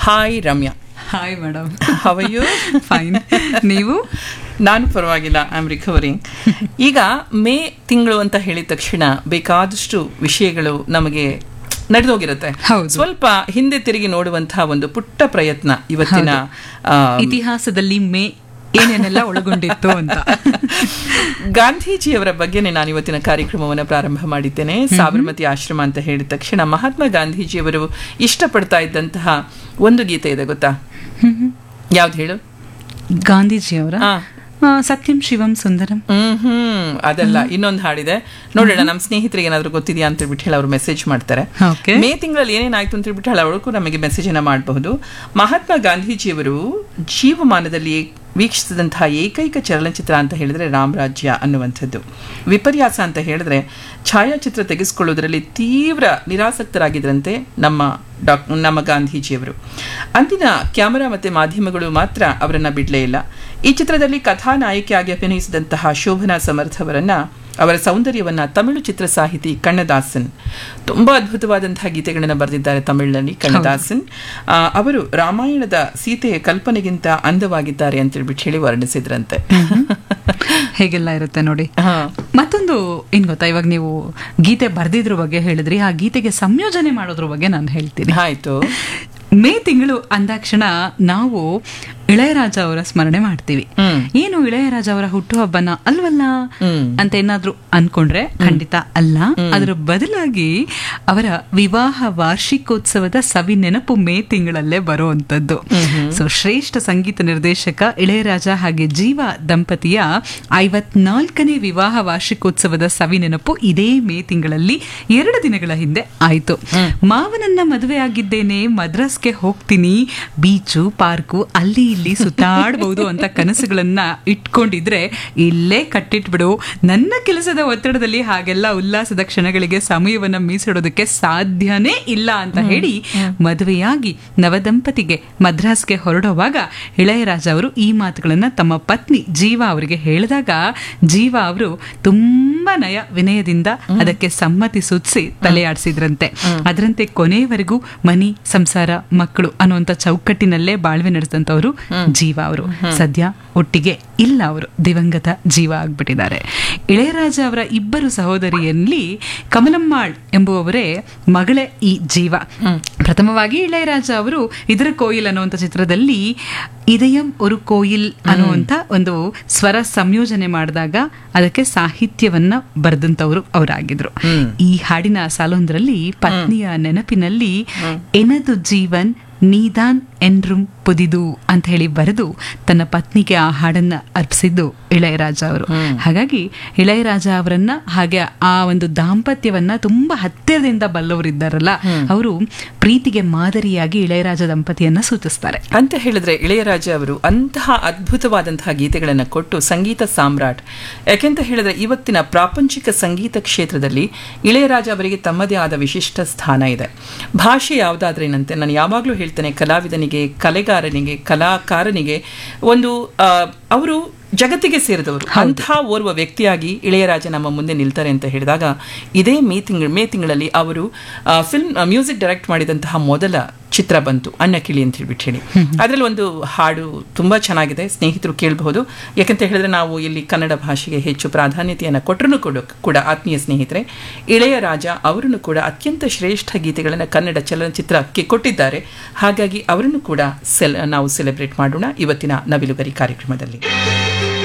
Hi Ramya hi madam how are you fine ನೀವು ನಾನು ಪರವಾಗಿಲ್ಲ ಐ ಆಮ್ ರಿಕವರಿಂಗ್ ಈಗ ಮೇ ತಿಂಗಳು ಅಂತ ಹೇಳಿದ ತಕ್ಷಣ ಬೇಕಾದಷ್ಟು ವಿಷಯಗಳು ನಮಗೆ ನಡೆದೋಗಿರುತ್ತೆ ಹೌದು. ಸ್ವಲ್ಪ ಹಿಂದೆ ತಿರುಗಿ ನೋಡುವಂತಹ ಒಂದು ಪುಟ್ಟ ಪ್ರಯತ್ನ ಇವತ್ತಿನ ಆ, ಇತಿಹಾಸದಲ್ಲಿ ಮೇ ಏನೇನೆಲ್ಲ ಒಳಗೊಂಡಿತ್ತು ಅಂತ ಗಾಂಧೀಜಿಯವರ ಬಗ್ಗೆನೇ ನಾನು ಇವತ್ತಿನ ಕಾರ್ಯಕ್ರಮವನ್ನು ಪ್ರಾರಂಭ ಮಾಡಿದ್ದೇನೆ ಸಾಬರಮತಿ ಆಶ್ರಮ ಅಂತ ಹೇಳಿದ ತಕ್ಷಣ ಮಹಾತ್ಮ ಗಾಂಧೀಜಿಯವರು ಇಷ್ಟಪಡ್ತಾ ಇದ್ದಂತಹ ಒಂದು ಗೀತೆ ಇದೆ ಗೊತ್ತಾ ಯಾವ್ದು ಹೇಳು ಗಾಂಧೀಜಿಯವರ ಆ. ಆ, ಸತ್ಯಂ ಶಿವಂ ಸುಂದರಂ ಹ್ಮ್ ಹ್ಮ್ ಅದಲ್ಲ ಇನ್ನೊಂದು ಹಾಡಿದೆ ನೋಡೋಣ ನಮ್ಮ ಸ್ನೇಹಿತರಿಗೆ ಏನಾದ್ರು ಗೊತ್ತಿದೆಯಾ ಅಂತ ಹೇಳ್ಬಿಟ್ಟು ಹೇಳಿ ಅವ್ರು ಮೆಸೇಜ್ ಮಾಡ್ತಾರೆ Okay. ಮೇ ತಿಂಗಳಲ್ಲಿ ಏನೇನಾಯ್ತು ಅಂತ ಹೇಳ್ಬಿಟ್ಟು ಹೇಳಿ ಅವಳಿಗೂ ನಮಗೆ ಮೆಸೇಜ್ ಅನ್ನ ಮಾಡಬಹುದು ಮಹಾತ್ಮ ಗಾಂಧೀಜಿಯವರು ಜೀವಮಾನದಲ್ಲಿ ವೀಕ್ಷಿಸಿದಂತಹ ಏಕೈಕ ಚಲನಚಿತ್ರ ಅಂತ ಹೇಳಿದ್ರೆ ರಾಮರಾಜ್ಯ ಅನ್ನುವಂಥದ್ದು ವಿಪರ್ಯಾಸ ಅಂತ ಹೇಳಿದ್ರೆ ಛಾಯಾಚಿತ್ರ ತೆಗೆಸಿಕೊಳ್ಳುವುದರಲ್ಲಿ ತೀವ್ರ ನಿರಾಸಕ್ತರಾಗಿದ್ರಂತೆ ನಮ್ಮ ಡಾಕ್ ನಮ್ಮ ಗಾಂಧೀಜಿಯವರು ಅಂದಿನ ಕ್ಯಾಮರಾ ಮತ್ತೆ ಮಾಧ್ಯಮಗಳು ಮಾತ್ರ ಅವರನ್ನ ಬಿಡಲೇ ಇಲ್ಲ ಈ ಚಿತ್ರದಲ್ಲಿ ಕಥಾನಾಯಕಿಯಾಗಿ ಅಭಿನಯಿಸಿದಂತಹ ಶೋಭನಾ ಸಮರ್ಥ್ ಅವರನ್ನ ಅವರ ಸೌಂದರ್ಯವನ್ನ ತಮಿಳು ಚಿತ್ರ ಸಾಹಿತಿ ಕಣ್ಣದಾಸನ್ ತುಂಬಾ ಅದ್ಭುತವಾದಂತಹ ಗೀತೆಗಳನ್ನು ಬರೆದಿದ್ದಾರೆ ತಮಿಳಿನಲ್ಲಿ ಕಣ್ಣದಾಸನ್ ಆ, ಅವರು ರಾಮಾಯಣದ ಸೀತೆಯ ಕಲ್ಪನೆಗಿಂತ ಅಂದವಾಗಿದ್ದಾರೆ ಅಂತ ಹೇಳ್ಬಿಟ್ಟು ಹೇಳಿ ವರ್ಣಿಸಿದ್ರಂತೆ ಹೇಗೆಲ್ಲ ಇರುತ್ತೆ ನೋಡಿ ಹಾ. ಮತ್ತೊಂದು ಏನ್ ಗೊತ್ತಾ ಇವಾಗ ನೀವು ಗೀತೆ ಬರ್ದಿದ್ರ ಬಗ್ಗೆ ಹೇಳಿದ್ರಿ ಆ ಗೀತೆಗೆ ಸಂಯೋಜನೆ ಮಾಡೋದ್ರ ಬಗ್ಗೆ ನಾನು ಹೇಳ್ತೀನಿ ಆಯ್ತು ಮೇ ತಿಂಗಳು ಅಂದಾಕ್ಷಣ ನಾವು ಇಳೆಯರಾಜ ಅವರ ಸ್ಮರಣೆ ಮಾಡ್ತೀವಿ ಹ್ಮ್. ಏನು ಇಳೆಯರಾಜ ಅವರ ಹುಟ್ಟುಹಬ್ಬನ ಅಲ್ವಲ್ಲ ಹ್ಮ್. ಅಂತ ಏನಾದ್ರೂ ಅನ್ಕೊಂಡ್ರೆ ಖಂಡಿತ ಅಲ್ಲ ಅದರ ಬದಲಾಗಿ ಅವರ ವಿವಾಹ ವಾರ್ಷಿಕೋತ್ಸವದ ಸವಿ ನೆನಪು ಮೇ ತಿಂಗಳಲ್ಲೇ ಬರುವಂತದ್ದು ಸೊ ಶ್ರೇಷ್ಠ ಸಂಗೀತ ನಿರ್ದೇಶಕ ಇಳೆಯರಾಜ ಹಾಗೆ ಜೀವ ದಂಪತಿಯ ಐವತ್ನಾಲ್ಕನೇ ವಿವಾಹ ವಾರ್ಷಿಕೋತ್ಸವದ ಸವಿ ನೆನಪು ಇದೇ ಮೇ ತಿಂಗಳಲ್ಲಿ ಎರಡು ದಿನಗಳ ಹಿಂದೆ ಆಯ್ತು ಮಾವನನ್ನ ಮದುವೆ ಆಗಿದ್ದೇನೆ ಮದ್ರಾಸ್ಗೆ ಹೋಗ್ತೀನಿ ಬೀಚು ಪಾರ್ಕು ಅಲ್ಲಿ ಇಲ್ಲಿ ಸುತ್ತಾಡಬಹುದು ಅಂತ ಕನಸುಗಳನ್ನ ಇಟ್ಕೊಂಡಿದ್ರೆ ಇಲ್ಲೇ ಕಟ್ಟಿಟ್ಬಿಡು ನನ್ನ ಕೆಲಸದ ಒತ್ತಡದಲ್ಲಿ ಹಾಗೆಲ್ಲ ಉಲ್ಲಾಸದ ಕ್ಷಣಗಳಿಗೆ ಸಮಯವನ್ನ ಮೀಸಡೋದಕ್ಕೆ ಸಾಧ್ಯನೇ ಇಲ್ಲ ಅಂತ ಹೇಳಿ ಮದುವೆಯಾಗಿ ನವದಂಪತಿಗೆ ಮದ್ರಾಸ್ಗೆ ಹೊರಡುವಾಗ ಇಳೆಯರಾಜ ಅವರು ಈ ಮಾತುಗಳನ್ನ ತಮ್ಮ ಪತ್ನಿ ಜೀವ ಅವರಿಗೆ ಹೇಳಿದಾಗ ಜೀವ ಅವರು ತುಂಬಾ ನಯ ವಿನಯದಿಂದ ಅದಕ್ಕೆ ಸಮ್ಮತಿ ಸೂಚಿಸಿ ತಲೆಯಾಡಿಸಿದ್ರಂತೆ ಅದರಂತೆ ಕೊನೆಯವರೆಗೂ ಮನಿ ಸಂಸಾರ ಮಕ್ಕಳು ಅನ್ನುವಂತ ಚೌಕಟ್ಟಿನಲ್ಲೇ ಬಾಳ್ವೆ ನಡೆಸಿದಂತವರು ಜೀವ ಅವರು ಸದ್ಯ ಒಟ್ಟಿಗೆ ಇಲ್ಲ ಅವರು ದಿವಂಗತ ಜೀವ ಆಗ್ಬಿಟ್ಟಿದ್ದಾರೆ ಇಳೆಯರಾಜ ಅವರ ಇಬ್ಬರು ಸಹೋದರಿಯಲ್ಲಿ ಕಮಲಮ್ಮಾಳ್ ಎಂಬುವವರೇ ಮಗಳೇ ಈ ಜೀವ ಪ್ರಥಮವಾಗಿ ಇಳೆಯರಾಜ ಅವರು ಇದರ ಕೋಯಿಲ್ ಅನ್ನುವಂಥ ಚಿತ್ರದಲ್ಲಿ ಇದಯಂ ஒரு ಕೋಯಿಲ್ ಅನ್ನುವಂಥ ಒಂದು ಸ್ವರ ಸಂಯೋಜನೆ ಮಾಡಿದಾಗ ಅದಕ್ಕೆ ಸಾಹಿತ್ಯವನ್ನ ಬರೆದಂತವರು ಅವರಾಗಿದ್ರು ಈ ಹಾಡಿನ ಸಾಲೊಂದರಲ್ಲಿ ಪತ್ನಿಯ ನೆನಪಿನಲ್ಲಿ ಎನದು ಜೀವನ್ ನೀದಾನ್ ಎನ್ರುಂ ಪುದಿದು ಅಂತ ಹೇಳಿ ಬರೆದು ತನ್ನ ಪತ್ನಿಗೆ ಆ ಹಾಡನ್ನ ಅರ್ಪಿಸಿದ್ದು ಇಳೆಯರಾಜ ಅವರು ಹಾಗಾಗಿ ಇಳೆಯರಾಜ ಅವರನ್ನ ಹಾಗೆ ಆ ಒಂದು ದಾಂಪತ್ಯವನ್ನ ತುಂಬಾ ಹತ್ತಿರದಿಂದ ಬಲ್ಲವರಿದ್ದಾರಲ್ಲ ಅವರು ಪ್ರೀತಿಗೆ ಮಾದರಿಯಾಗಿ ಇಳೆಯರಾಜ ದಂಪತಿಯನ್ನ ಸೂಚಿಸ್ತಾರೆ ಅಂತ ಹೇಳಿದ್ರೆ ಇಳೆಯರಾಜ ಅವರು ಅಂತಹ ಅದ್ಭುತವಾದಂತಹ ಗೀತೆಗಳನ್ನು ಕೊಟ್ಟು ಸಂಗೀತ ಸಾಮ್ರಾಟ್ ಯಾಕೆಂತ ಹೇಳಿದ್ರೆ ಇವತ್ತಿನ ಪ್ರಾಪಂಚಿಕ ಸಂಗೀತ ಕ್ಷೇತ್ರದಲ್ಲಿ ಇಳೆಯರಾಜ ಅವರಿಗೆ ತಮ್ಮದೇ ಆದ ವಿಶಿಷ್ಟ ಸ್ಥಾನ ಇದೆ ಭಾಷೆ ಯಾವುದಾದ್ರೇನಂತೆ ನಾನು ಯಾವಾಗಲೂ ಹೇಳ್ತೇನೆ ಕಲಾವಿದನಿಗೆ ಕಲೆಗಾರನಿಗೆ ಕಲಾಕಾರನಿಗೆ ಒಂದು ಆ, ಅವರು ಜಗತ್ತಿಗೆ ಸೇರಿದವರು ಅಂತಹ ಓರ್ವ ವ್ಯಕ್ತಿಯಾಗಿ ಇಳೆಯರಾಜ ನಮ್ಮ ಮುಂದೆ ನಿಲ್ತಾರೆ ಅಂತ ಹೇಳಿದಾಗ ಇದೇ ಮೇ ತಿಂಗಳು ಮೇ ತಿಂಗಳಲ್ಲಿ ಅವರು ಫಿಲ್ಮ್ ಮ್ಯೂಸಿಕ್ ಡೈರೆಕ್ಟ್ ಮಾಡಿದಂತಹ ಮೊದಲ ಚಿತ್ರ ಬಂತು ಅಣ್ಣ ಕಿಳಿ ಅಂತ ಹೇಳ್ಬಿಟ್ಟು ಹೇಳಿ ಅದರಲ್ಲಿ ಒಂದು ಹಾಡು ತುಂಬಾ ಚೆನ್ನಾಗಿದೆ ಸ್ನೇಹಿತರು ಕೇಳಬಹುದು ಯಾಕಂತ ಹೇಳಿದ್ರೆ ನಾವು ಇಲ್ಲಿ ಕನ್ನಡ ಭಾಷೆಗೆ ಹೆಚ್ಚು ಪ್ರಾಧಾನ್ಯತೆಯನ್ನು ಕೊಟ್ಟರು ಕೂಡ ಕೂಡ ಆತ್ಮೀಯ ಸ್ನೇಹಿತರೆ ಇಳೆಯರಾಜ ಅವರನ್ನು ಕೂಡ ಅತ್ಯಂತ ಶ್ರೇಷ್ಠ ಗೀತೆಗಳನ್ನು ಕನ್ನಡ ಚಲನಚಿತ್ರಕ್ಕೆ ಕೊಟ್ಟಿದ್ದಾರೆ ಹಾಗಾಗಿ ಅವರನ್ನು ಕೂಡ ಸೆಲ್ ನಾವು ಸೆಲೆಬ್ರೇಟ್ ಮಾಡೋಣ ಇವತ್ತಿನ ನವಿಲುಗರಿ ಕಾರ್ಯಕ್ರಮದಲ್ಲಿ